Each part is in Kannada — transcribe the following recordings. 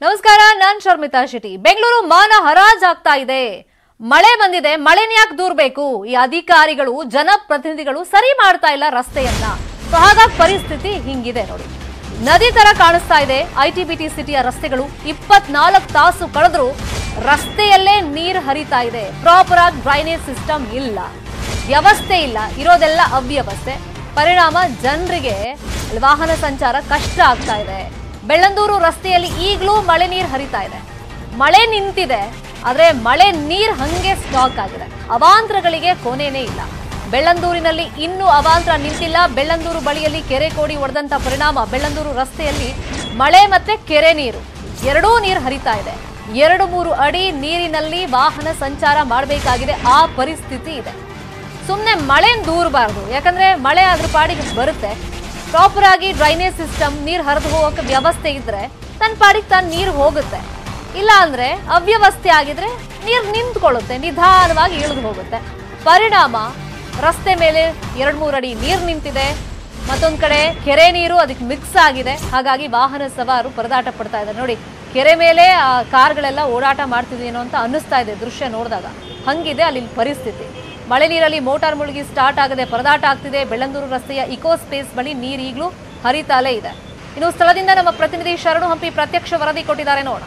ನಮಸ್ಕಾರ ನಾನ್ ಶರ್ಮಿತಾ ಶೆಟ್ಟಿ ಬೆಂಗಳೂರು ಮಾನ ಹರಾಜಾಗ್ತಾ ಇದೆ ಮಳೆ ಬಂದಿದೆ ಮಳೆನ ಯಾಕೆ ದೂರ್ಬೇಕು ಈ ಅಧಿಕಾರಿಗಳು ಜನಪ್ರತಿನಿಧಿಗಳು ಸರಿ ಮಾಡ್ತಾ ಇಲ್ಲ ರಸ್ತೆಯನ್ನ ಸೊ ಹಾಗಾಗಿ ಪರಿಸ್ಥಿತಿ ಹಿಂಗಿದೆ ನೋಡಿ ನದಿ ತರ ಕಾಣಿಸ್ತಾ ಇದೆ ಐಟಿಬಿಟಿ ಸಿಟಿಯ ರಸ್ತೆಗಳು ಇಪ್ಪತ್ನಾಲ್ಕು ತಾಸು ಕಳೆದ್ರು ರಸ್ತೆಯಲ್ಲೇ ನೀರು ಹರಿತಾ ಇದೆ ಪ್ರಾಪರ್ ಆಗಿ ಡ್ರೈನೇಜ್ ಸಿಸ್ಟಮ್ ಇಲ್ಲ ವ್ಯವಸ್ಥೆ ಇಲ್ಲ ಇರೋದೆಲ್ಲ ಅವ್ಯವಸ್ಥೆ ಪರಿಣಾಮ ಜನರಿಗೆ ಅಲ್ಲಿ ವಾಹನ ಸಂಚಾರ ಕಷ್ಟ ಆಗ್ತಾ ಇದೆ ಬೆಳ್ಳಂದೂರು ರಸ್ತೆಯಲ್ಲಿ ಈಗಲೂ ಮಳೆ ನೀರು ಹರಿತಾ ಇದೆ ಮಳೆ ನಿಂತಿದೆ ಆದ್ರೆ ಮಳೆ ನೀರ್ ಹಂಗೆ ಸ್ಟಾಕ್ ಆಗಿದೆ ಅವಾಂತರಗಳಿಗೆ ಕೊನೆನೇ ಇಲ್ಲ ಬೆಳ್ಳಂದೂರಿನಲ್ಲಿ ಇನ್ನೂ ಅವಾಂತರ ನಿಂತಿಲ್ಲ ಬೆಳ್ಳಂದೂರು ಬಳಿಯಲ್ಲಿ ಕೆರೆ ಕೋಡಿ ಒಡೆದಂತ ಪರಿಣಾಮ ಬೆಳ್ಳಂದೂರು ರಸ್ತೆಯಲ್ಲಿ ಮಳೆ ಮತ್ತೆ ಕೆರೆ ನೀರು ಎರಡೂ ನೀರು ಹರಿತಾ ಇದೆ ಎರಡು ಮೂರು ಅಡಿ ನೀರಿನಲ್ಲಿ ವಾಹನ ಸಂಚಾರ ಮಾಡಬೇಕಾಗಿದೆ ಆ ಪರಿಸ್ಥಿತಿ ಇದೆ ಸುಮ್ಮನೆ ಮಳೆ ದೂರಬಾರ್ದು ಯಾಕಂದ್ರೆ ಮಳೆ ಅದ್ರ ಪಾಡಿಗೆ ಬರುತ್ತೆ ಪ್ರಾಪರ್ ಆಗಿ ಡ್ರೈನೇಜ್ ಸಿಸ್ಟಮ್ ನೀರು ಹರಿದು ಹೋಗೋಕೆ ವ್ಯವಸ್ಥೆ ಇದ್ರೆ ತನ್ನ ಪಾಡಿಗೆ ತಾನು ನೀರು ಹೋಗುತ್ತೆ ಇಲ್ಲ ಅಂದ್ರೆ ಅವ್ಯವಸ್ಥೆ ಆಗಿದ್ರೆ ನೀರು ನಿಂತ್ಕೊಳ್ಳುತ್ತೆ ನಿಧಾನವಾಗಿ ಇಳಿದು ಹೋಗುತ್ತೆ ಪರಿಣಾಮ ರಸ್ತೆ ಮೇಲೆ ಎರಡ್ ಮೂರು ಅಡಿ ನೀರು ನಿಂತಿದೆ ಮತ್ತೊಂದ್ ಕಡೆ ಕೆರೆ ನೀರು ಅದಕ್ಕೆ ಮಿಕ್ಸ್ ಆಗಿದೆ ಹಾಗಾಗಿ ವಾಹನ ಸವಾರು ಪರದಾಟ ಪಡ್ತಾ ಇದೆ ನೋಡಿ ಕೆರೆ ಮೇಲೆ ಆ ಕಾರ್ಗಳೆಲ್ಲ ಓಡಾಟ ಮಾಡ್ತಿದೇನೋ ಅಂತ ಅನ್ನಿಸ್ತಾ ಇದೆ ದೃಶ್ಯ ನೋಡಿದಾಗ ಹಂಗಿದೆ ಅಲ್ಲಿ ಪರಿಸ್ಥಿತಿ ಮಳೆ ನೀರಲ್ಲಿ ಮೋಟಾರ್ ಮುಳುಗಿ ಸ್ಟಾರ್ಟ್ ಆಗದೆ ಪರದಾಟ ಆಗ್ತಿದೆ ಬೆಳ್ಳಂದೂರು ರಸ್ತೆಯ ಇಕೋ ಸ್ಪೇಸ್ ಬಳಿ ನೀರು ಈಗಲೂ ಹರಿತಾಲೇ ಇದೆ ಇನ್ನು ಸ್ಥಳದಿಂದ ನಮ್ಮ ಪ್ರತಿನಿಧಿ ಶರಣು ಹಂಪಿ ಪ್ರತ್ಯಕ್ಷ ವರದಿ ಕೊಟ್ಟಿದ್ದಾರೆ ನೋಡೋಣ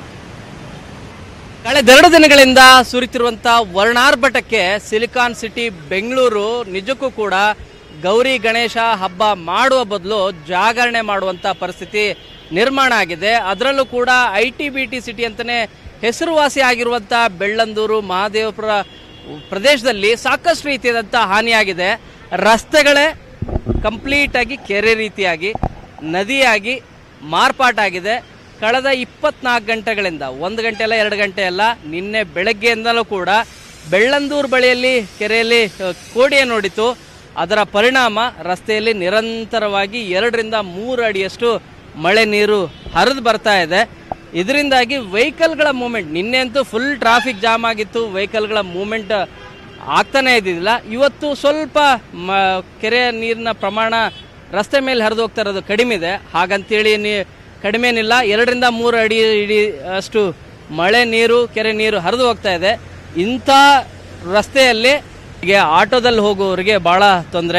ಕಳೆದೆರಡು ದಿನಗಳಿಂದ ಸುರಿತಿರುವಂತ ವರ್ಣಾರ್ಭಟಕ್ಕೆ ಸಿಲಿಕಾನ್ ಸಿಟಿ ಬೆಂಗಳೂರು ನಿಜಕ್ಕೂ ಕೂಡ ಗೌರಿ ಗಣೇಶ ಹಬ್ಬ ಮಾಡುವ ಬದಲು ಜಾಗರಣೆ ಮಾಡುವಂತ ಪರಿಸ್ಥಿತಿ ನಿರ್ಮಾಣ ಆಗಿದೆ ಅದರಲ್ಲೂ ಕೂಡ I T B T city ಅಂತಾನೆ ಹೆಸರುವಾಸಿ ಆಗಿರುವಂತ ಬೆಳ್ಳಂದೂರು ಮಹಾದೇವಪುರ ಪ್ರದೇಶದಲ್ಲಿ ಸಾಕಷ್ಟು ರೀತಿಯಾದಂಥ ಹಾನಿಯಾಗಿದೆ ರಸ್ತೆಗಳೇ ಕಂಪ್ಲೀಟ್ ಆಗಿ ಕೆರೆ ರೀತಿಯಾಗಿ ನದಿಯಾಗಿ ಮಾರ್ಪಾಟಾಗಿದೆ ಕಳೆದ ಇಪ್ಪತ್ನಾಲ್ಕು ಗಂಟೆಗಳಿಂದ ಒಂದು ಗಂಟೆ ಅಲ್ಲ ಎರಡು ಗಂಟೆ ಅಲ್ಲ ನಿನ್ನೆ ಬೆಳಗ್ಗೆಯಿಂದಲೂ ಕೂಡ ಬೆಳ್ಳಂದೂರು ಬಳಿಯಲ್ಲಿ ಕೆರೆಯಲ್ಲಿ ಅ, ಕೋಡಿಯನ್ನು ನೋಡಿತು ಅದರ ಪರಿಣಾಮ ರಸ್ತೆಯಲ್ಲಿ ನಿರಂತರವಾಗಿ ಎರಡರಿಂದ ಮೂರು ಅಡಿಯಷ್ಟು ಮಳೆ ನೀರು ಹರಿದು ಬರ್ತಾ ಇದೆ ಇದರಿಂದಾಗಿ ವೆಹಿಕಲ್ಗಳ ಮೂಮೆಂಟ್ ನಿನ್ನೆ ಅಂತೂ ಫುಲ್ ಟ್ರಾಫಿಕ್ ಜಾಮ್ ಆಗಿತ್ತು ವೆಹಿಕಲ್ಗಳ ಮೂಮೆಂಟ್ ಆಗ್ತಾನೆ ಇದ್ದಿದ್ದಿಲ್ಲ ಇವತ್ತು ಸ್ವಲ್ಪ ಮ ಕೆರೆ ನೀರಿನ ಪ್ರಮಾಣ ರಸ್ತೆ ಮೇಲೆ ಹರಿದು ಹೋಗ್ತಾ ಇರೋದು ಕಡಿಮೆ ಇದೆ ಹಾಗಂತೇಳಿ ನೀ ಕಡಿಮೆನಿಲ್ಲ ಎರಡರಿಂದ ಮೂರು ಅಡಿ ಇಡಿ ಅಷ್ಟು ಮಳೆ ನೀರು ಕೆರೆ ನೀರು ಹರಿದು ಹೋಗ್ತಾ ಇದೆ ಇಂಥ ರಸ್ತೆಯಲ್ಲಿ ಹೀಗೆ ಆಟೋದಲ್ಲಿ ಹೋಗೋರಿಗೆ ಭಾಳ ತೊಂದರೆ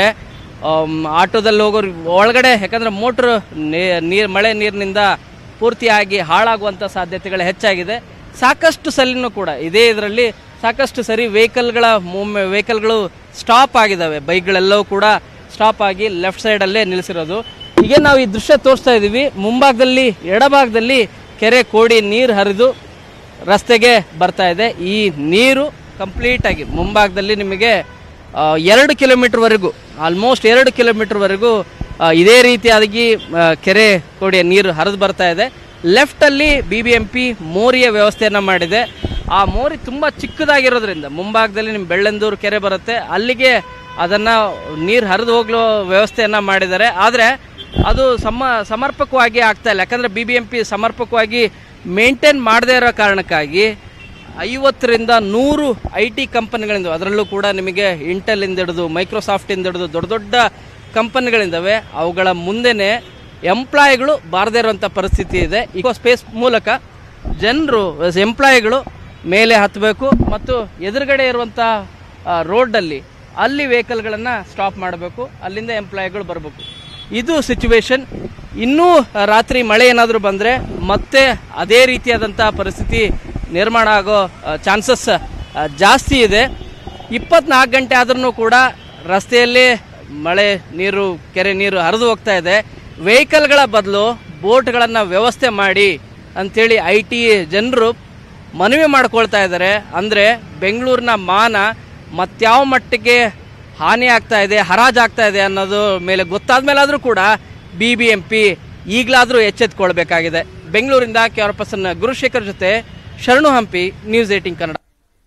ಆಟೋದಲ್ಲಿ ಹೋಗೋರು ಒಳಗಡೆ ಯಾಕಂದರೆ ಮೋಟ್ರ್ ನೀರು ಮಳೆ ನೀರಿನಿಂದ ಪೂರ್ತಿಯಾಗಿ ಹಾಳಾಗುವಂಥ ಸಾಧ್ಯತೆಗಳು ಹೆಚ್ಚಾಗಿದೆ ಸಾಕಷ್ಟು ಸಲಿನೂ ಕೂಡ ಇದೇ ಇದರಲ್ಲಿ ಸಾಕಷ್ಟು ಸರಿ ವೆಹಿಕಲ್ಗಳ ಮೂವ್ ವೆಹಿಕಲ್ಗಳು ಸ್ಟಾಪ್ ಆಗಿದ್ದಾವೆ ಬೈಕ್ಗಳೆಲ್ಲವೂ ಕೂಡ ಸ್ಟಾಪ್ ಆಗಿ ಲೆಫ್ಟ್ ಸೈಡಲ್ಲೇ ನಿಲ್ಲಿಸಿರೋದು ಹೀಗೆ ನಾವು ಈ ದೃಶ್ಯ ತೋರಿಸ್ತಾ ಇದ್ದೀವಿ ಮುಂಭಾಗದಲ್ಲಿ ಎಡಭಾಗದಲ್ಲಿ ಕೆರೆ ಕೋಡಿ ನೀರು ಹರಿದು ರಸ್ತೆಗೆ ಬರ್ತಾ ಇದೆ ಈ ನೀರು ಕಂಪ್ಲೀಟ್ ಆಗಿ ಮುಂಭಾಗದಲ್ಲಿ ನಿಮಗೆ ಆ, ಎರಡು ಕಿಲೋಮೀಟರ್ವರೆಗೂ ಆಲ್ಮೋಸ್ಟ್ ಎರಡು ಕಿಲೋಮೀಟರ್ವರೆಗೂ ಆ, ಇದೇ ರೀತಿಯಾಗಿ ಆ, ಕೆರೆ ಕೋಡಿಯ ನೀರು ಹರಿದು ಬರ್ತಾ ಇದೆ ಲೆಫ್ಟಲ್ಲಿ ಬಿ ಬಿ ಎಂ ಪಿ ಮೋರಿಯ ವ್ಯವಸ್ಥೆಯನ್ನು ಮಾಡಿದೆ ಆ ಮೋರಿ ತುಂಬ ಚಿಕ್ಕದಾಗಿರೋದ್ರಿಂದ ಮುಂಭಾಗದಲ್ಲಿ ನಿಮ್ಮ ಬೆಳ್ಳಂದೂರು ಕೆರೆ ಬರುತ್ತೆ ಅಲ್ಲಿಗೆ ಅದನ್ನು ನೀರು ಹರಿದು ಹೋಗಲು ವ್ಯವಸ್ಥೆಯನ್ನು ಮಾಡಿದ್ದಾರೆ ಆದರೆ ಅದು ಸಮ ಸಮರ್ಪಕವಾಗಿ ಆಗ್ತಾ ಇಲ್ಲ ಯಾಕಂದರೆ ಬಿ ಬಿ ಎಂ ಪಿ ಸಮರ್ಪಕವಾಗಿ ಮೇಂಟೈನ್ ಮಾಡದೇ ಇರೋ ಕಾರಣಕ್ಕಾಗಿ ಐವತ್ತರಿಂದ ನೂರು ಐ ಟಿ ಕಂಪನಿಗಳಿಂದ ಅದರಲ್ಲೂ ಕೂಡ ನಿಮಗೆ ಇಂಟೆಲಿಂದ ಹಿಡಿದು ಮೈಕ್ರೋಸಾಫ್ಟಿಂದ ಹಿಡಿದು ದೊಡ್ಡ ದೊಡ್ಡ ಕಂಪನಿಗಳಿದ್ದಾವೆ ಅವುಗಳ ಮುಂದೆನೇ ಎಂಪ್ಲಾಯಿಗಳು ಬಾರದೇ ಇರುವಂಥ ಪರಿಸ್ಥಿತಿ ಇದೆ ಇಕೋ ಸ್ಪೇಸ್ ಮೂಲಕ ಜನರು ಎಂಪ್ಲಾಯಿಗಳು ಮೇಲೆ ಹತ್ತಬೇಕು ಮತ್ತು ಎದುರುಗಡೆ ಇರುವಂಥ ರೋಡಲ್ಲಿ ಅಲ್ಲಿ ವೆಹಿಕಲ್ಗಳನ್ನು ಸ್ಟಾಪ್ ಮಾಡಬೇಕು ಅಲ್ಲಿಂದ ಎಂಪ್ಲಾಯಿಗಳು ಬರಬೇಕು ಇದು ಸಿಚುವೇಶನ್ ಇನ್ನೂ ರಾತ್ರಿ ಮಳೆ ಏನಾದರೂ ಬಂದರೆ ಮತ್ತೆ ಅದೇ ರೀತಿಯಾದಂಥ ಪರಿಸ್ಥಿತಿ ನಿರ್ಮಾಣ ಆಗೋ ಚಾನ್ಸಸ್ ಜಾಸ್ತಿ ಇದೆ ಇಪ್ಪತ್ನಾಲ್ಕು ಗಂಟೆ ಆದ್ರೂ ಕೂಡ ರಸ್ತೆಯಲ್ಲಿ ಮಳೆ ನೀರು ಕೆರೆ ನೀರು ಹರಿದು ಹೋಗ್ತಾ ಇದೆ ವೆಹಿಕಲ್ಗಳ ಬದಲು ಬೋಟ್ಗಳನ್ನು ವ್ಯವಸ್ಥೆ ಮಾಡಿ ಅಂಥೇಳಿ ಐ ಟಿ ಜನರು ಮನವಿ ಮಾಡ್ಕೊಳ್ತಾ ಇದ್ದಾರೆ ಅಂದರೆ ಬೆಂಗಳೂರಿನ ಮಾನ ಮತ್ಯಾವ ಮಟ್ಟಿಗೆ ಹಾನಿ ಆಗ್ತಾ ಇದೆ ಹರಾಜಾಗ್ತಾ ಇದೆ ಅನ್ನೋದು ಮೇಲೆ ಗೊತ್ತಾದ ಮೇಲಾದರೂ ಕೂಡ ಬಿ ಬಿ ಎಂ ಪಿ ಈಗಲಾದರೂ ಎಚ್ಚೆತ್ಕೊಳ್ಬೇಕಾಗಿದೆ ಬೆಂಗಳೂರಿಂದ ಕೆ ಆರ್ ಪರ್ಸನ್ ಗುರುಶೇಖರ್ ಜೊತೆ ಶರಣು ಹಂಪಿ ನ್ಯೂಸ್ ಏಟಿಂಗ್ ಕನ್ನಡ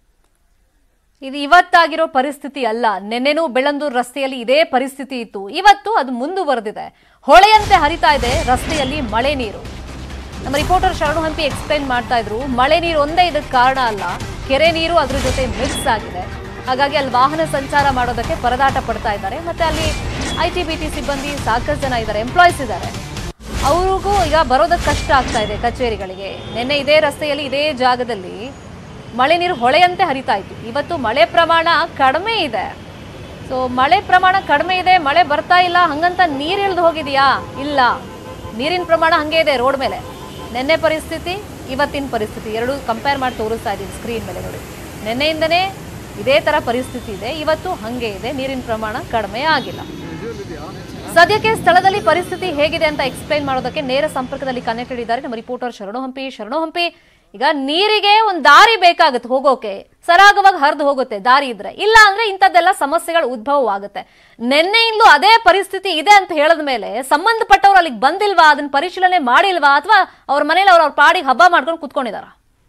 ಇದು ಇವತ್ತಾಗಿರೋ ಪರಿಸ್ಥಿತಿ ಅಲ್ಲ ನಿನ್ನೆನೂ ಬೆಳ್ಳಂದೂರು ರಸ್ತೆಯಲ್ಲಿ ಇದೇ ಪರಿಸ್ಥಿತಿ ಇತ್ತು ಇವತ್ತು ಅದು ಮುಂದುವರೆದಿದೆ ಹೊಳೆಯಂತೆ ಹರಿತಾ ಇದೆ ರಸ್ತೆಯಲ್ಲಿ ಮಳೆ ನೀರು ನಮ್ಮ ರಿಪೋರ್ಟರ್ ಶರಣು ಹಂಪಿ ಎಕ್ಸ್ಪ್ಲೈನ್ ಮಾಡ್ತಾ ಇದ್ರು ಮಳೆ ನೀರು ಒಂದೇ ಇದಕ್ಕೆ ಕಾರಣ ಅಲ್ಲ ಕೆರೆ ನೀರು ಅದ್ರ ಜೊತೆ ಮಿಕ್ಸ್ ಆಗಿದೆ ಹಾಗಾಗಿ ಅಲ್ಲಿ ವಾಹನ ಸಂಚಾರ ಮಾಡೋದಕ್ಕೆ ಪರದಾಟ ಪಡ್ತಾ ಇದ್ದಾರೆ ಮತ್ತೆ ಅಲ್ಲಿ ಐ ಟಿ ಬಿ ಟಿ ಸಿಬ್ಬಂದಿ ಸಾಕಷ್ಟು ಜನ ಇದ್ದಾರೆ ಎಂಪ್ಲಾಯ್ಸ್ ಇದ್ದಾರೆ ಅವ್ರಿಗೂ ಈಗ ಬರೋದಕ್ಕೆ ಕಷ್ಟ ಆಗ್ತಾ ಇದೆ ಕಚೇರಿಗಳಿಗೆ ನಿನ್ನೆ ಇದೇ ರಸ್ತೆಯಲ್ಲಿ ಇದೇ ಜಾಗದಲ್ಲಿ ಮಳೆ ನೀರು ಹೊಳೆಯಂತೆ ಹರಿತಾ ಇತ್ತು ಇವತ್ತು ಮಳೆ ಪ್ರಮಾಣ ಕಡಿಮೆ ಇದೆ ಸೊ ಮಳೆ ಪ್ರಮಾಣ ಕಡಿಮೆ ಇದೆ ಮಳೆ ಬರ್ತಾ ಇಲ್ಲ ಹಂಗಂತ ನೀರು ಇಳಿದು ಹೋಗಿದೆಯಾ ಇಲ್ಲ ನೀರಿನ ಪ್ರಮಾಣ ಹಂಗೆ ಇದೆ ರೋಡ್ ಮೇಲೆ ನಿನ್ನೆ ಪರಿಸ್ಥಿತಿ ಇವತ್ತಿನ ಪರಿಸ್ಥಿತಿ ಎರಡು ಕಂಪೇರ್ ಮಾಡಿ ತೋರಿಸ್ತಾ ಇದ್ದೀನಿ ಸ್ಕ್ರೀನ್ ಮೇಲೆ ನೋಡಿ ನಿನ್ನೆಯಿಂದನೇ ಇದೇ ತರ ಪರಿಸ್ಥಿತಿ ಇದೆ ಇವತ್ತು ಹಂಗೆ ಇದೆ ನೀರಿನ ಪ್ರಮಾಣ ಕಡಿಮೆ ಆಗಿಲ್ಲ ಸದ್ಯಕ್ಕೆ ಸ್ಥಳದಲ್ಲಿ ಪರಿಸ್ಥಿತಿ ಹೇಗಿದೆ ಅಂತ ಎಕ್ಸ್ಪ್ಲೈನ್ ಮಾಡೋದಕ್ಕೆ ನೇರ ಸಂಪರ್ಕದಲ್ಲಿ ಕನೆಕ್ಟೆಡ್ ಇದ್ದಾರೆ ನಮ್ಮ ರಿಪೋರ್ಟರ್ ಶರಣು ಹಂಪಿ ಶರಣು ಹಂಪಿ ಈಗ ನೀರಿಗೆ ಒಂದು ದಾರಿ ಬೇಕಾಗುತ್ತೆ ಹೋಗೋಕೆ ಸರಾಗವಾಗಿ ಹರಿದು ಹೋಗುತ್ತೆ ದಾರಿ ಇದ್ರೆ ಇಲ್ಲ ಅಂದ್ರೆ ಇಂಥದ್ದೆಲ್ಲ ಸಮಸ್ಯೆಗಳು ಉದ್ಭವವಾಗುತ್ತೆ ನಿನ್ನೆಯಿಂದಲೂ ಅದೇ ಪರಿಸ್ಥಿತಿ ಇದೆ ಅಂತ ಹೇಳಿದ ಮೇಲೆ ಸಂಬಂಧಪಟ್ಟವ್ರು ಅಲ್ಲಿಗೆ ಬಂದಿಲ್ವಾ ಅದನ್ನ ಪರಿಶೀಲನೆ ಮಾಡಿಲ್ವಾ ಅಥವಾ ಅವ್ರ ಮನೇಲಿ ಅವ್ರ ಅವ್ರ ಪಾಡಿಗೆ ಹಬ್ಬ ಮಾಡ್ಕೊಂಡು ಕುತ್ಕೊಂಡಿದಾರ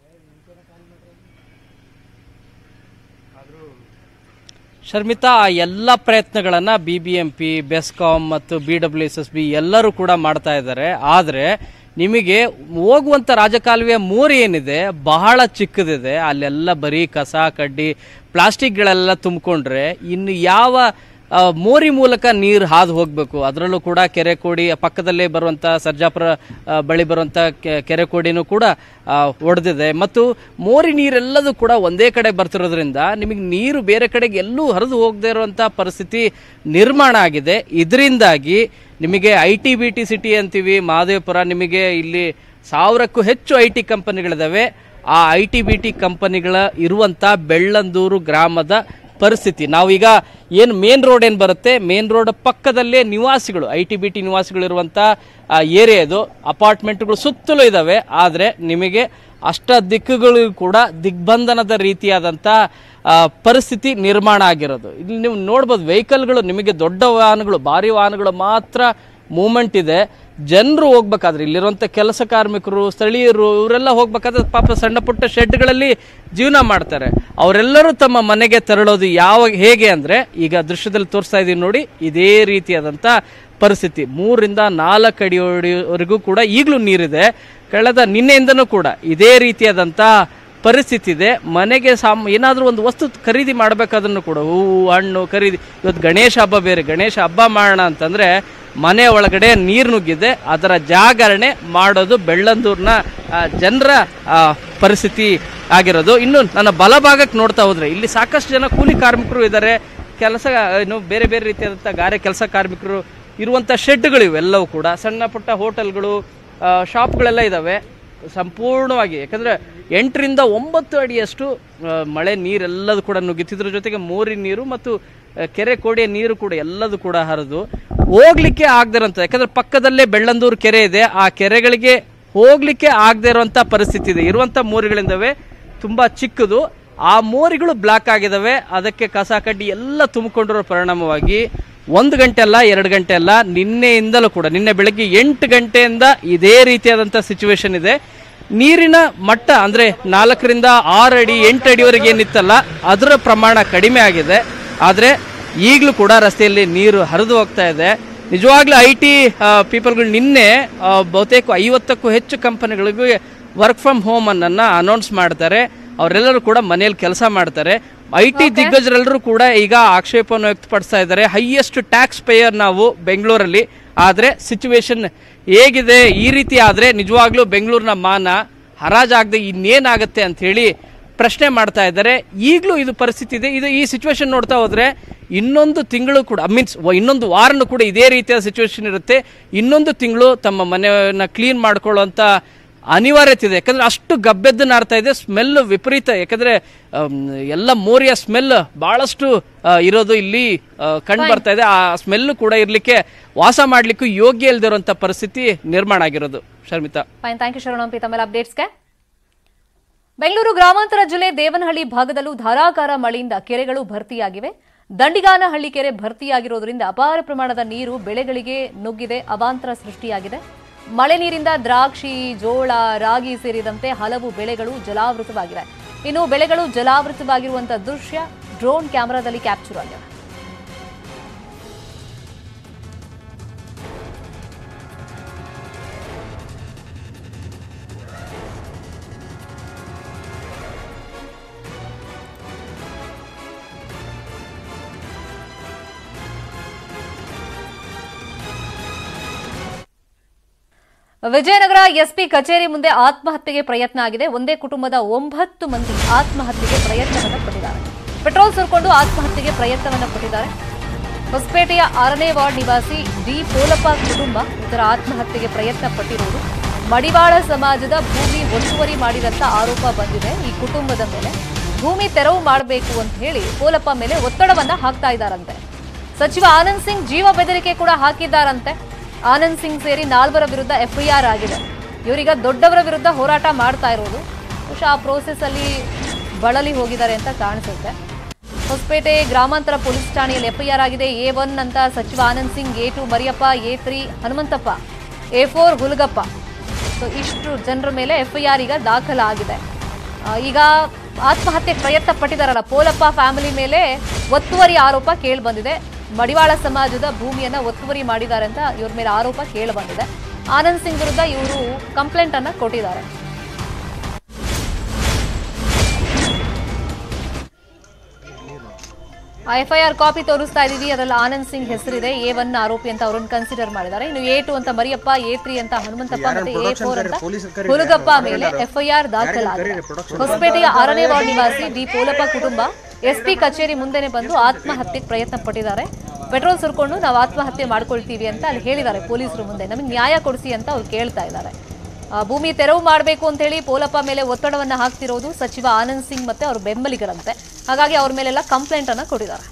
ಶರ್ಮಿತಾ ಆ ಎಲ್ಲ ಪ್ರಯತ್ನಗಳನ್ನು B B M P BESCOM ಮತ್ತು B W S S B ಎಲ್ಲರೂ ಕೂಡ ಮಾಡ್ತಾ ಇದ್ದಾರೆ ಆದರೆ ನಿಮಗೆ ಹೋಗುವಂಥ ರಾಜಕಾಲುವೆಯ ಮೂರು ಏನಿದೆ ಬಹಳ ಚಿಕ್ಕದಿದೆ ಅಲ್ಲೆಲ್ಲ ಬರೀ ಕಸ ಕಡ್ಡಿ ಪ್ಲಾಸ್ಟಿಕ್ಗಳೆಲ್ಲ ತುಂಬಿಕೊಂಡ್ರೆ ಇನ್ನು ಯಾವ ಆ, ಮೋರಿ ಮೂಲಕ ನೀರು ಹಾದು ಹೋಗಬೇಕು ಅದರಲ್ಲೂ ಕೂಡ ಕೆರೆ ಕೋಡಿ ಪಕ್ಕದಲ್ಲೇ ಬರುವಂಥ ಸರ್ಜಾಪುರ ಆ, ಬಳಿ ಬರುವಂಥ ಕೆ- ಕೆರೆ ಕೋಡಿನೂ ಕೂಡ ಒಡೆದಿದೆ ಮತ್ತು ಮೋರಿ ನೀರೆಲ್ಲದೂ ಕೂಡ ಒಂದೇ ಕಡೆ ಬರ್ತಿರೋದ್ರಿಂದ ನಿಮಗೆ ನೀರು ಬೇರೆ ಕಡೆಗೆ ಎಲ್ಲೂ ಹರಿದು ಹೋಗದೇ ಇರುವಂಥ ಪರಿಸ್ಥಿತಿ ನಿರ್ಮಾಣ ಆಗಿದೆ ಇದರಿಂದಾಗಿ ನಿಮಗೆ I T B T city ಅಂತೀವಿ ಮಹದೇವಪುರ ನಿಮಗೆ ಇಲ್ಲಿ ಸಾವಿರಕ್ಕೂ ಹೆಚ್ಚು ಐ ಟಿ ಕಂಪನಿಗಳಿದಾವೆ ಆ ಐ ಟಿ ಬಿ ಟಿ ಕಂಪನಿಗಳ ಇರುವಂಥ ಬೆಳ್ಳಂದೂರು ಗ್ರಾಮದ ಪರಿಸ್ಥಿತಿ ನಾವೀಗ ಏನು ಮೇನ್ ರೋಡ್ ಏನು ಬರುತ್ತೆ ಮೇನ್ ರೋಡ್ ಪಕ್ಕದಲ್ಲೇ ನಿವಾಸಿಗಳು ಐ ಟಿ ಬಿ ಟಿ ನಿವಾಸಿಗಳು ಇರುವಂಥ ಏರಿಯಾ ಇದು ಅಪಾರ್ಟ್ಮೆಂಟ್ಗಳು ಸುತ್ತಲೂ ಇದ್ದಾವೆ ಆದರೆ ನಿಮಗೆ ಅಷ್ಟ ದಿಕ್ಕುಗಳು ಕೂಡ ದಿಗ್ಬಂಧನದ ರೀತಿಯಾದಂಥ ಆ, ಪರಿಸ್ಥಿತಿ ನಿರ್ಮಾಣ ಆಗಿರೋದು ಇಲ್ಲಿ ನೀವು ನೋಡ್ಬೋದು ವೆಹಿಕಲ್ಗಳು ನಿಮಗೆ ದೊಡ್ಡ ವಾಹನಗಳು ಭಾರಿ ವಾಹನಗಳು ಮಾತ್ರ ಮೂಮೆಂಟ್ ಇದೆ ಜನರು ಹೋಗ್ಬೇಕಾದ್ರೆ ಇಲ್ಲಿರುವಂಥ ಕೆಲಸ ಕಾರ್ಮಿಕರು ಸ್ಥಳೀಯರು ಇವರೆಲ್ಲ ಹೋಗ್ಬೇಕಾದ್ರೆ ಪಾಪ ಸಣ್ಣ ಪುಟ್ಟ ಶೆಡ್ಗಳಲ್ಲಿ ಜೀವನ ಮಾಡ್ತಾರೆ ಅವರೆಲ್ಲರೂ ತಮ್ಮ ಮನೆಗೆ ತೆರಳೋದು ಯಾವಾಗ ಹೇಗೆ ಅಂದರೆ ಈಗ ದೃಶ್ಯದಲ್ಲಿ ತೋರಿಸ್ತಾ ಇದೀವಿ ನೋಡಿ ಇದೇ ರೀತಿಯಾದಂಥ ಪರಿಸ್ಥಿತಿ ಮೂರರಿಂದ ನಾಲ್ಕು ಅಡಿಯವರೆಗೂ ಕೂಡ ಈಗಲೂ ನೀರಿದೆ ಕಳೆದ ನಿನ್ನೆಯಿಂದನೂ ಕೂಡ ಇದೇ ರೀತಿಯಾದಂಥ ಪರಿಸ್ಥಿತಿ ಇದೆ ಮನೆಗೆ ಸಾಮ್ ಏನಾದರೂ ಒಂದು ವಸ್ತು ಖರೀದಿ ಮಾಡಬೇಕಾದ್ರೂ ಕೂಡ ಹೂವು ಹಣ್ಣು ಖರೀದಿ ಇವತ್ತು ಗಣೇಶ ಹಬ್ಬ ಬೇರೆ ಗಣೇಶ ಹಬ್ಬ ಮಾಡೋಣ ಅಂತಂದರೆ ಮನೆ ಒಳಗಡೆ ನೀರು ನುಗ್ಗಿದೆ ಅದರ ಜಾಗರಣೆ ಮಾಡೋದು ಬೆಳ್ಳಂದೂರಿನ ಜನರ ಪರಿಸ್ಥಿತಿ ಆಗಿರೋದು ಇನ್ನು ನನ್ನ ಬಲಭಾಗಕ್ಕೆ ನೋಡ್ತಾ ಹೋದ್ರೆ ಇಲ್ಲಿ ಸಾಕಷ್ಟು ಜನ ಕೂಲಿ ಕಾರ್ಮಿಕರು ಇದ್ದಾರೆ ಕೆಲಸ ಏನು ಬೇರೆ ಬೇರೆ ರೀತಿಯಾದಂಥ ಗಾರೆ ಕೆಲಸ ಕಾರ್ಮಿಕರು ಇರುವಂಥ ಶೆಡ್ಗಳು ಇವೆಲ್ಲವೂ ಕೂಡ ಸಣ್ಣ ಪುಟ್ಟ ಹೋಟೆಲ್ಗಳು ಶಾಪ್ಗಳೆಲ್ಲ ಇದ್ದಾವೆ ಸಂಪೂರ್ಣವಾಗಿ ಯಾಕಂದರೆ ಎಂಟರಿಂದ ಒಂಬತ್ತು ಅಡಿಯಷ್ಟು ಆ, ಮಳೆ ನೀರೆಲ್ಲದೂ ಕೂಡ ನುಗ್ಗಿತ್ತಿದ್ರ ಜೊತೆಗೆ ಮೋರಿ ನೀರು ಮತ್ತು ಆ, ಕೆರೆ ಕೋಡಿಯ ನೀರು ಕೂಡ ಎಲ್ಲದೂ ಕೂಡ ಹರಿದು ಹೋಗ್ಲಿಕ್ಕೆ ಆಗದಿರೋಂಥ ಯಾಕಂದ್ರೆ ಪಕ್ಕದಲ್ಲೇ ಬೆಳ್ಳಂದೂರು ಕೆರೆ ಇದೆ ಆ ಕೆರೆಗಳಿಗೆ ಹೋಗ್ಲಿಕ್ಕೆ ಆಗದೆ ಇರುವಂಥ ಪರಿಸ್ಥಿತಿ ಇದೆ ಇರುವಂಥ ಮೋರಿಗಳಿಂದವೆ ತುಂಬ ಚಿಕ್ಕದು ಆ ಮೋರಿಗಳು ಬ್ಲಾಕ್ ಆಗಿದಾವೆ ಅದಕ್ಕೆ ಕಸ ಕಡ್ಡಿ ಎಲ್ಲ ತುಂಬಿಕೊಂಡಿರೋ ಪರಿಣಾಮವಾಗಿ ಒಂದು ಗಂಟೆ ಅಲ್ಲ ಎರಡು ಗಂಟೆ ಅಲ್ಲ ನಿನ್ನೆಯಿಂದಲೂ ಕೂಡ ನಿನ್ನೆ ಬೆಳಗ್ಗೆ ಎಂಟು ಗಂಟೆಯಿಂದ ಇದೇ ರೀತಿಯಾದಂಥ ಸಿಚುವೇಶನ್ ಇದೆ ನೀರಿನ ಮಟ್ಟ ಅಂದರೆ ನಾಲ್ಕರಿಂದ ಆರು ಅಡಿ ಎಂಟು ಅಡಿವರೆಗೆ ಏನಿತ್ತಲ್ಲ ಅದರ ಪ್ರಮಾಣ ಕಡಿಮೆ ಆಗಿದೆ ಆದರೆ ಈಗಲೂ ಕೂಡ ರಸ್ತೆಯಲ್ಲಿ ನೀರು ಹರಿದು ಹೋಗ್ತಾ ಇದೆ ನಿಜವಾಗ್ಲೂ ಐ ಟಿ ಪೀಪಲ್ಗಳು ನಿನ್ನೆ ಆ, ಬಹುತೇಕ ಐವತ್ತಕ್ಕೂ ಹೆಚ್ಚು ಕಂಪನಿಗಳಿಗೂ ವರ್ಕ್ ಫ್ರಮ್ ಹೋಮ್ ಅನ್ನ ಅನೌನ್ಸ್ ಮಾಡ್ತಾರೆ ಅವರೆಲ್ಲರೂ ಕೂಡ ಮನೆಯಲ್ಲಿ ಕೆಲಸ ಮಾಡ್ತಾರೆ ಐ ಟಿ ದಿಗ್ಗಜರೆಲ್ಲರೂ ಕೂಡ ಈಗ ಆಕ್ಷೇಪವನ್ನು ವ್ಯಕ್ತಪಡಿಸ್ತಾ ಇದ್ದಾರೆ ಹೈಯೆಸ್ಟ್ ಟ್ಯಾಕ್ಸ್ ಪೇಯರ್ ನಾವು ಬೆಂಗಳೂರಲ್ಲಿ ಆದರೆ ಸಿಚುವೇಶನ್ ಹೇಗಿದೆ ಈ ರೀತಿ ಆದರೆ ನಿಜವಾಗ್ಲೂ ಬೆಂಗಳೂರಿನ ಮಾನ ಹರಾಜಾಗದೆ ಇನ್ನೇನಾಗುತ್ತೆ ಅಂತ ಹೇಳಿ ಪ್ರಶ್ನೆ ಮಾಡ್ತಾ ಇದ್ದಾರೆ ಈಗಲೂ ಇದು ಪರಿಸ್ಥಿತಿ ಇದೆ ಇದು ಈ ಸಿಚುವೇಶನ್ ನೋಡ್ತಾ ಹೋದ್ರೆ ಇನ್ನೊಂದು ತಿಂಗಳು ಕೂಡ ಮೀನ್ಸ್ ಇನ್ನೊಂದು ವಾರನೂ ಕೂಡ ಇದೇ ರೀತಿಯ ಸಿಚುವೇಶನ್ ಇರುತ್ತೆ ಇನ್ನೊಂದು ತಿಂಗಳು ತಮ್ಮ ಮನೆಯನ್ನ ಕ್ಲೀನ್ ಮಾಡ್ಕೊಳ್ಳುವಂಥ ಅನಿವಾರ್ಯತೆ ಇದೆ ಯಾಕಂದ್ರೆ ಅಷ್ಟು ಗಬ್ಬೆದ್ದು ನಾರ್ತಾ ಇದೆ ಸ್ಮೆಲ್ ವಿಪರೀತ ಯಾಕಂದ್ರೆ ಆಮ್, ಎಲ್ಲ ಮೋರಿಯ ಸ್ಮೆಲ್ ಬಹಳಷ್ಟು ಆ, ಇರೋದು ಇಲ್ಲಿ ಕಂಡು ಬರ್ತಾ ಇದೆ ಆ ಸ್ಮೆಲ್ ಕೂಡ ಇರ್ಲಿಕ್ಕೆ ವಾಸ ಮಾಡ್ಲಿಕ್ಕೂ ಯೋಗ್ಯ ಇಲ್ದಿರುವಂತ ಪರಿಸ್ಥಿತಿ ನಿರ್ಮಾಣ ಆಗಿರೋದು ಶರ್ಮಿತಾ ಫೈನ್ ಥ್ಯಾಂಕ್ ಯು ಶರಣಂಪಿ ತಮ್ಮೆಲ್ಲ ಅಪ್ಡೇಟ್ಸ್ಗೆ ಬೆಂಗಳೂರು ಗ್ರಾಮಾಂತರ ಜಿಲ್ಲೆ ದೇವನಹಳ್ಳಿ ಭಾಗದಲ್ಲೂ ಧಾರಾಕಾರ ಮಳೆಯಿಂದ ಕೆರೆಗಳು ಭರ್ತಿಯಾಗಿವೆ ದಂಡಿಗಾನಹಳ್ಳಿ ಕೆರೆ ಭರ್ತಿಯಾಗಿರೋದ್ರಿಂದ ಅಪಾರ ಪ್ರಮಾಣದ ನೀರು ಬೆಳೆಗಳಿಗೆ ನುಗ್ಗಿದೆ ಅವಾಂತರ ಸೃಷ್ಟಿಯಾಗಿದೆ ಮಳೆ ನೀರಿಂದ ದ್ರಾಕ್ಷಿ ಜೋಳ ರಾಗಿ ಸೇರಿದಂತೆ ಹಲವು ಬೆಳೆಗಳು ಜಲಾವೃತವಾಗಿವೆ ಇನ್ನು ಬೆಳೆಗಳು ಜಲಾವೃತವಾಗಿರುವಂತಹ ದೃಶ್ಯ ಡ್ರೋನ್ ಕ್ಯಾಮೆರಾದಲ್ಲಿ ಕ್ಯಾಪ್ಚರ್ ಆಗಿದೆ ವಿಜಯನಗರ ಎಸ್ಪಿ ಕಚೇರಿ ಮುಂದೆ ಆತ್ಮಹತ್ಯೆಗೆ ಪ್ರಯತ್ನ ಆಗಿದೆ ಒಂದೇ ಕುಟುಂಬದ ಒಂಬತ್ತು ಮಂದಿ ಆತ್ಮಹತ್ಯೆಗೆ ಪ್ರಯತ್ನವನ್ನು ಪಟ್ಟಿದ್ದಾರೆ ಪೆಟ್ರೋಲ್ ಸುರ್ಕೊಂಡು ಆತ್ಮಹತ್ಯೆಗೆ ಪ್ರಯತ್ನವನ್ನು ಪಟ್ಟಿದ್ದಾರೆ ಹೊಸಪೇಟೆಯ ಆರನೇ ವಾರ್ಡ್ ನಿವಾಸಿ ಡಿ ಪೋಲಪ್ಪ ಕುಟುಂಬ ಇದರ ಆತ್ಮಹತ್ಯೆಗೆ ಪ್ರಯತ್ನ ಪಟ್ಟಿರುವುದು ಮಡಿವಾಳ ಸಮಾಜದ ಭೂಮಿ ಒತ್ತುವರಿ ಮಾಡಿದಂತ ಆರೋಪ ಬಂದಿದೆ ಈ ಕುಟುಂಬದ ಮೇಲೆ ಭೂಮಿ ತೆರವು ಮಾಡಬೇಕು ಅಂತ ಹೇಳಿ ಪೋಲಪ್ಪ ಮೇಲೆ ಒತ್ತಡವನ್ನ ಹಾಕ್ತಾ ಇದ್ದಾರಂತೆ ಸಚಿವ ಆನಂದ್ ಸಿಂಗ್ ಜೀವ ಬೆದರಿಕೆ ಕೂಡ ಹಾಕಿದ್ದಾರಂತೆ ಆನಂದ್ ಸಿಂಗ್ ಸೇರಿ ನಾಲ್ವರ ವಿರುದ್ಧ ಎಫ್ಐಆರ್ ಆಗಿದೆ ಇವರೀಗ ದೊಡ್ಡವರ ವಿರುದ್ಧ ಹೋರಾಟ ಮಾಡ್ತಾ ಇರೋದು ಬಹುಶಃ ಆ ಪ್ರೋಸೆಸ್ ಅಲ್ಲಿ ಬಳಲಿ ಹೋಗಿದ್ದಾರೆ ಅಂತ ಕಾಣಿಸುತ್ತೆ ಹೊಸಪೇಟೆ ಗ್ರಾಮಾಂತರ ಪೊಲೀಸ್ ಠಾಣೆಯಲ್ಲಿ ಎಫ್ಐಆರ್ ಆಗಿದೆ ಎ ಒನ್ ಅಂತ ಸಚಿವ Anand Singh A two Mariyappa A three Hanumanthappa A four Hulagappa so ಇಷ್ಟು ಜನರ ಮೇಲೆ ಎಫ್ಐಆರ್ ಈಗ ದಾಖಲಾಗಿದೆ ಆ, ಈಗ ಆತ್ಮಹತ್ಯೆ ಪ್ರಯತ್ನ ಪಟ್ಟಿದಾರಲ್ಲ ಪೋಲಪ್ಪ ಫ್ಯಾಮಿಲಿ ಮೇಲೆ ಒತ್ತುವರಿ ಆರೋಪ ಕೇಳಿ ಬಂದಿದೆ ಮಡಿವಾಳ ಸಮಾಜದ ಭೂಮಿಯನ್ನ ಒತ್ತುವರಿ ಮಾಡಿದ್ದಾರೆ ಅಂತ ಇವ್ರ ಮೇಲೆ ಆರೋಪ ಕೇಳಿ ಬಂದಿದೆ ಆನಂದ್ ಸಿಂಗ್ ವಿರುದ್ಧ ಇವರು ಕಂಪ್ಲೇಂಟ್ ಅನ್ನ ಕೊಟ್ಟಿದ್ದಾರೆ ಎಫ್ಐಆರ್ ಕಾಪಿ ತೋರಿಸ್ತಾ ಇದೀವಿ ಅದರಲ್ಲಿ ಆನಂದ್ ಸಿಂಗ್ ಹೆಸರಿದೆ ಎ ಒನ್ ಆರೋಪಿ ಅಂತ ಅವರನ್ನು ಕನ್ಸಿಡರ್ ಮಾಡಿದ್ದಾರೆ ಇನ್ನು ಎ ಟು ಅಂತ ಮರಿಯಪ್ಪ ಎ ತ್ರೀ ಅಂತ ಹನುಮಂತಪ್ಪ ಮತ್ತೆ ಎ ಫೋರ್ ಅಂತ ಹುಲಗಪ್ಪ ಮೇಲೆ ಎಫ್ಐಆರ್ ದಾಖಲಾಗಿದೆ ಹೊಸಪೇಟೆಯ ಆರನೇ ವಾರ್ಡ್ ನಿವಾಸಿ ಡಿ ಪೋಲಪ್ಪ ಕುಟುಂಬ ಎಸ್ಪಿ ಕಚೇರಿ ಮುಂದೆನೆ ಬಂದು ಆತ್ಮಹತ್ಯೆಗೆ ಪ್ರಯತ್ನ ಪಟ್ಟಿದ್ದಾರೆ ಪೆಟ್ರೋಲ್ ಸುರ್ಕೊಂಡು ನಾವು ಆತ್ಮಹತ್ಯೆ ಮಾಡ್ಕೊಳ್ತೀವಿ ಅಂತ ಅಲ್ಲಿ ಹೇಳಿದ್ದಾರೆ ಪೊಲೀಸರು ಮುಂದೆ ನಮಗೆ ನ್ಯಾಯ ಕೊಡಿಸಿ ಅಂತ ಅವ್ರು ಕೇಳ್ತಾ ಇದ್ದಾರೆ ಆ, ಭೂಮಿ ತೆರವು ಮಾಡಬೇಕು ಅಂತ ಹೇಳಿ ಪೋಲಪ್ಪ ಮೇಲೆ ಒತ್ತಡವನ್ನ ಹಾಕ್ತಿರೋದು ಸಚಿವ ಆನಂದ್ ಸಿಂಗ್ ಮತ್ತೆ ಅವ್ರ ಬೆಂಬಲಿಗರಂತೆ ಹಾಗಾಗಿ ಅವ್ರ ಮೇಲೆಲ್ಲ ಕಂಪ್ಲೇಂಟ್ ಅನ್ನ ಕೊಟ್ಟಿದ್ದಾರೆ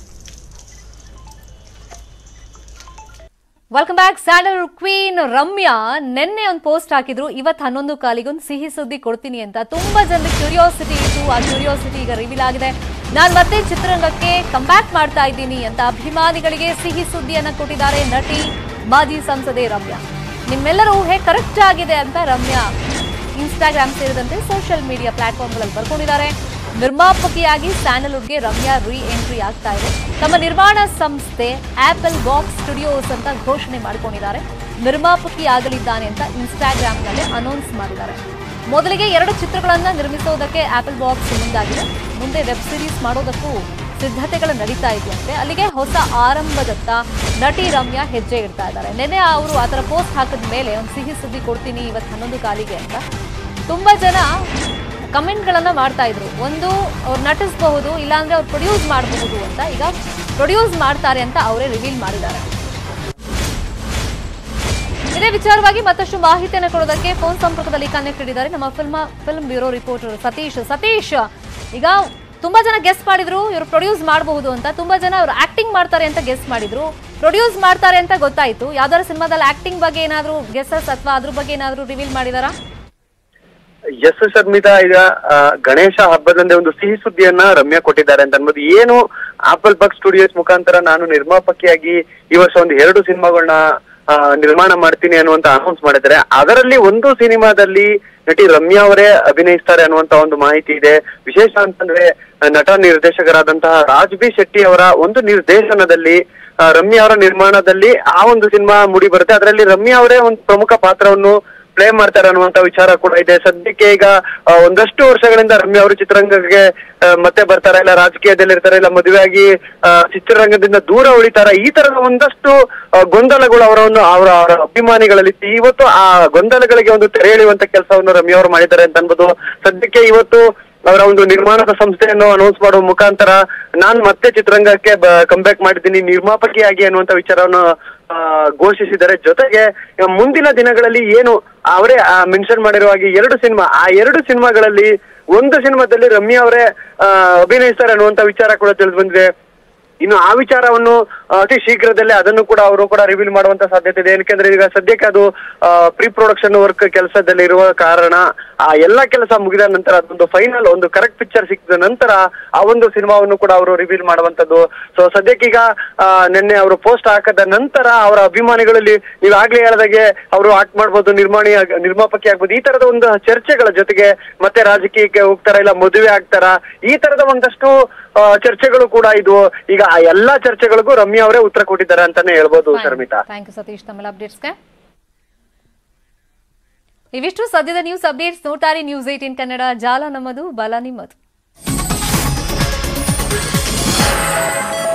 welcome back sandal queen Ramya ನಿನ್ನೆ ಒಂದು ಪೋಸ್ಟ್ ಹಾಕಿದ್ರು ಇವತ್ತು ಹನ್ನೊಂದು ಕಾಲಿಗೆ ಒಂದು ಸಿಹಿ ಸುದ್ದಿ ಕೊಡ್ತೀನಿ ಅಂತ ತುಂಬಾ ಜನರಿಗೆ ಕ್ಯೂರಿಯಾಸಿಟಿ ಇತ್ತು ಆ ಕ್ಯೂರಿಯಾಸಿಟಿ ಈಗ ರಿವೀಲ್ ಆಗಿದೆ ನಾನು ಮತ್ತೆ ಚಿತ್ರರಂಗಕ್ಕೆ ಕಂಬ್ಯಾಕ್ ಮಾಡ್ತಾ ಇದ್ದೀನಿ ಅಂತ ಅಭಿಮಾನಿಗಳಿಗೆ ಸಿಹಿ ಸುದ್ದಿಯನ್ನ ಕೊಟ್ಟಿದ್ದಾರೆ ನಟಿ ಮಾಜಿ ಸಂಸದೆ ರಮ್ಯಾ ನಿಮ್ಮೆಲ್ಲರ ಊಹೆ ಕರೆಕ್ಟ್ ಆಗಿದೆ ಅಂತ ರಮ್ಯಾ ಇನ್ಸ್ಟಾಗ್ರಾಮ್ ಸೇರಿದಂತೆ ಸೋಷಿಯಲ್ ಮೀಡಿಯಾ ಪ್ಲಾಟ್ಫಾರ್ಮ್ಗಳಲ್ಲಿ ಬರ್ಕೊಂಡಿದ್ದಾರೆ ನಿರ್ಮಾಪಕಿಯಾಗಿ ಸ್ಯಾಂಡಲ್ವುಡ್ಗೆ ರಮ್ಯಾ ರೀ ಎಂಟ್ರಿ ಆಗ್ತಾ ಇದೆ ತಮ್ಮ ನಿರ್ಮಾಣ ಸಂಸ್ಥೆ ಆಪಲ್ ಬಾಕ್ಸ್ ಸ್ಟುಡಿಯೋಸ್ ಅಂತ ಘೋಷಣೆ ಮಾಡಿಕೊಂಡಿದ್ದಾರೆ ನಿರ್ಮಾಪಕಿ ಆಗಲಿದ್ದಾನೆ ಅಂತ ಇನ್ಸ್ಟಾಗ್ರಾಮ್ನಲ್ಲಿ ಅನೌನ್ಸ್ ಮಾಡಿದ್ದಾರೆ ಮೊದಲಿಗೆ ಎರಡು ಚಿತ್ರಗಳನ್ನ ನಿರ್ಮಿಸೋದಕ್ಕೆ ಆಪಲ್ ಬಾಕ್ಸ್ ಮುಂದಾಗಿದೆ ಮುಂದೆ ವೆಬ್ ಸಿರೀಸ್ ಮಾಡೋದಕ್ಕೂ ಸಿದ್ಧತೆಗಳು ನಡೀತಾ ಇದೆಯಂತೆ ಅಲ್ಲಿಗೆ ಹೊಸ ಆರಂಭದತ್ತ ನಟಿ ರಮ್ಯಾ ಹೆಜ್ಜೆ ಇಡ್ತಾ ಇದ್ದಾರೆ ನೆನೆ ಅವರು ಆ ಥರ ಪೋಸ್ಟ್ ಹಾಕಿದ ಮೇಲೆ ಒಂದು ಸಿಹಿ ಸುದ್ದಿ ಕೊಡ್ತೀನಿ ಇವತ್ತು ಹನ್ನೊಂದು ಕಾಲಿಗೆ ಅಂತ ತುಂಬಾ ಜನ ಕಮೆಂಟ್ಗಳನ್ನ ಮಾಡ್ತಾ ಇದ್ರು ಒಂದು ಅವ್ರು ನಟಿಸಬಹುದು ಇಲ್ಲಾಂದ್ರೆ ಅವ್ರು ಪ್ರೊಡ್ಯೂಸ್ ಮಾಡಬಹುದು ಅಂತ ಈಗ ಪ್ರೊಡ್ಯೂಸ್ ಮಾಡ್ತಾರೆ ಅಂತ ಅವರೇ ರಿವೀಲ್ ಮಾಡಿದ್ದಾರೆ ಇದೇ ವಿಚಾರವಾಗಿ ಮತ್ತಷ್ಟು ಮಾಹಿತಿಯನ್ನು ಕೊಡೋದಕ್ಕೆ ಫೋನ್ ಸಂಪರ್ಕದಲ್ಲಿ ಕನೆಕ್ಟೆಡ್ ಇದ್ದಾರೆ ನಮ್ಮ film film bureau reporter Satish Satish ಈಗ ತುಂಬಾ ಜನ ಗೆಸ್ ಮಾಡಿದ್ರು ಇವರು ಪ್ರೊಡ್ಯೂಸ್ ಮಾಡಬಹುದು ಅಂತ ತುಂಬಾ ಜನ ಅವ್ರು ಆಕ್ಟಿಂಗ್ ಮಾಡ್ತಾರೆ ಅಂತ ಗೆಸ್ ಮಾಡಿದ್ರು ಪ್ರೊಡ್ಯೂಸ್ ಮಾಡ್ತಾರೆ ಅಂತ ಗೊತ್ತಾಯ್ತು ಯಾವ್ದಾದ್ರು ಸಿನಿಮಾದಲ್ಲಿ ಆಕ್ಟಿಂಗ್ ಬಗ್ಗೆ ಏನಾದ್ರು ಗೆಸಸ್ ಅಥವಾ ಅದ್ರ ಬಗ್ಗೆ ಏನಾದ್ರು ರಿವೀಲ್ ಮಾಡಿದಾರಾ ಎಸ್ ಶರ್ಮಿತಾ ಈಗ ಆ, ಗಣೇಶ ಹಬ್ಬದಂದೇ ಒಂದು ಸಿಹಿ ಸುದ್ದಿಯನ್ನ ರಮ್ಯಾ ಕೊಟ್ಟಿದ್ದಾರೆ ಅಂತ ಅನ್ಬೋದು ಏನು ಆಪಲ್ ಬಕ್ ಸ್ಟುಡಿಯೋಸ್ ಮುಖಾಂತರ ನಾನು ನಿರ್ಮಾಪಕಿಯಾಗಿ ಈ ವರ್ಷ ಒಂದು ಎರಡು ಸಿನಿಮಾಗಳನ್ನ ನಿರ್ಮಾಣ ಮಾಡ್ತೀನಿ ಅನ್ನುವಂತ ಅನೌನ್ಸ್ ಮಾಡಿದ್ದಾರೆ ಅದರಲ್ಲಿ ಒಂದು ಸಿನಿಮಾದಲ್ಲಿ ನಟಿ ರಮ್ಯಾ ಅವರೇ ಅಭಿನಯಿಸ್ತಾರೆ ಅನ್ನುವಂತ ಒಂದು ಮಾಹಿತಿ ಇದೆ ವಿಶೇಷ ಅಂತಂದ್ರೆ ಆ, ನಟ ನಿರ್ದೇಶಕರಾದಂತಹ ರಾಜ್ ಬಿ ಶೆಟ್ಟಿ ಅವರ ಒಂದು ನಿರ್ದೇಶನದಲ್ಲಿ ಆ, ರಮ್ಯಾ ಅವರ ನಿರ್ಮಾಣದಲ್ಲಿ ಆ ಒಂದು ಸಿನಿಮಾ ಮೂಡಿ ಬರುತ್ತೆ ಅದರಲ್ಲಿ ರಮ್ಯಾ ಅವರೇ ಒಂದು ಪ್ರಮುಖ ಪಾತ್ರವನ್ನು ಪ್ಲೇ ಮಾಡ್ತಾರೆ ಅನ್ನುವಂತ ವಿಚಾರ ಕೂಡ ಇದೆ ಸದ್ಯಕ್ಕೆ ಈಗ ಆ, ಒಂದಷ್ಟು ವರ್ಷಗಳಿಂದ ರಮ್ಯಾ ಅವರು ಚಿತ್ರರಂಗಕ್ಕೆ ಆ, ಮತ್ತೆ ಬರ್ತಾರ ಇಲ್ಲ ರಾಜಕೀಯದಲ್ಲಿ ಇರ್ತಾರೆ ಇಲ್ಲ ಮದುವೆಯಾಗಿ ಆ, ಚಿತ್ರರಂಗದಿಂದ ದೂರ ಉಳಿತಾರ ಈ ತರದ ಒಂದಷ್ಟು ಆ, ಗೊಂದಲಗಳು ಅವರನ್ನು ಅವರ ಅವರ ಅಭಿಮಾನಿಗಳಲ್ಲಿ ಇತ್ತು. ಇವತ್ತು ಆ ಗೊಂದಲಗಳಿಗೆ ಒಂದು ತೆರೆ ಎಳೆಯುವಂತ ಕೆಲಸವನ್ನು ರಮ್ಯಾ ಅವರು ಮಾಡಿದ್ದಾರೆ ಅಂತ ಅನ್ಬೋದು ಸದ್ಯಕ್ಕೆ ಇವತ್ತು ಅವರ ಒಂದು ನಿರ್ಮಾಣದ ಸಂಸ್ಥೆಯನ್ನು ಅನೌನ್ಸ್ ಮಾಡುವ ಮುಖಾಂತರ ನಾನು ಮತ್ತೆ ಚಿತ್ರರಂಗಕ್ಕೆ ಕಂಬ್ಯಾಕ್ ಮಾಡಿದ್ದೀನಿ ನಿರ್ಮಾಪಕಿಯಾಗಿ ಅನ್ನುವಂತ ವಿಚಾರವನ್ನು ಆ, ಘೋಷಿಸಿದ್ದಾರೆ ಜೊತೆಗೆ ಆ, ಮುಂದಿನ ದಿನಗಳಲ್ಲಿ ಏನು ಅವರೇ ಮೆನ್ಷನ್ ಮಾಡಿರುವ ಹಾಗೆ ಎರಡು ಸಿನಿಮಾ ಆ ಎರಡು ಸಿನಿಮಾಗಳಲ್ಲಿ ಒಂದು ಸಿನಿಮಾದಲ್ಲಿ ರಮ್ಯಾ ಅವರೇ ಆ, ಅಭಿನಯಿಸ್ತಾರೆ ಅನ್ನುವಂತ ವಿಚಾರ ಕೂಡ ತಿಳಿದು ಬಂದಿದೆ ಇನ್ನು ಆ ವಿಚಾರವನ್ನು ಆ, ಅತಿ ಶೀಘ್ರದಲ್ಲೇ ಅದನ್ನು ಕೂಡ ಅವರು ಕೂಡ ರಿವೀಲ್ ಮಾಡುವಂತ ಸಾಧ್ಯತೆ ಇದೆ ಯಾಕೆಂದ್ರೆ ಈಗ ಸದ್ಯಕ್ಕೆ ಅದು ಪ್ರೀ ಪ್ರೊಡಕ್ಷನ್ ವರ್ಕ್ ಕೆಲಸದಲ್ಲಿ ಇರುವ ಕಾರಣ ಆ ಎಲ್ಲ ಕೆಲಸ ಮುಗಿದ ನಂತರ ಅದೊಂದು ಫೈನಲ್ ಒಂದು ಕರೆಕ್ಟ್ ಪಿಕ್ಚರ್ ಸಿಕ್ಕಿದ ನಂತರ ಆ ಒಂದು ಸಿನಿಮಾವನ್ನು ಕೂಡ ಅವರು ರಿವೀಲ್ ಮಾಡುವಂತದ್ದು ಸೊ ಸದ್ಯಕ್ಕೀಗ ಆ, ನಿನ್ನೆ ಅವರು ಪೋಸ್ಟ್ ಹಾಕದ ನಂತರ ಅವರ ಅಭಿಮಾನಿಗಳಲ್ಲಿ ನೀವು ಆಗ್ಲೇ ಹೇಳ್ದಾಗೆ ಅವರು ಆಕ್ಟ್ ಮಾಡ್ಬೋದು ನಿರ್ಮಾಣಿ ಆಗ್- ನಿರ್ಮಾಪಕಿ ಆಗ್ಬೋದು ಈ ತರದ ಒಂದು ಚರ್ಚೆಗಳ ಜೊತೆಗೆ ಮತ್ತೆ ರಾಜಕೀಯಕ್ಕೆ ಹೋಗ್ತಾರ ಇಲ್ಲ ಮದುವೆ ಆಗ್ತಾರ ಈ ತರದ ಒಂದಷ್ಟು ಆ, ಚರ್ಚೆಗಳು ಕೂಡ ಇದು ಈಗ ಆ ಎಲ್ಲಾ ಚರ್ಚೆಗಳಿಗೂ ರಮ್ಯಾ ಅವರೇ ಉತ್ತರ ಕೊಟ್ಟಿದ್ದಾರೆ ಅಂತಾನೆ ಹೇಳ್ಬೋದು ಶರ್ಮಿತಾ ಥ್ಯಾಂಕ್ ಯು ಸತೀಶ್ ತಮ್ಮೆಲ್ಲ ಅಪ್ಡೇಟ್ಸ್ಗೆ ಇವಿಷ್ಟು ಸದ್ಯದ ನ್ಯೂಸ್ ಅಪ್ಡೇಟ್ಸ್ ನೋಡ್ತಾರೆ ನ್ಯೂಸ್ ಏಟೀನ್ ಕನ್ನಡ ಜಾಲ ನಮ್ಮದು ಬಲ ನಿಮ್ಮದು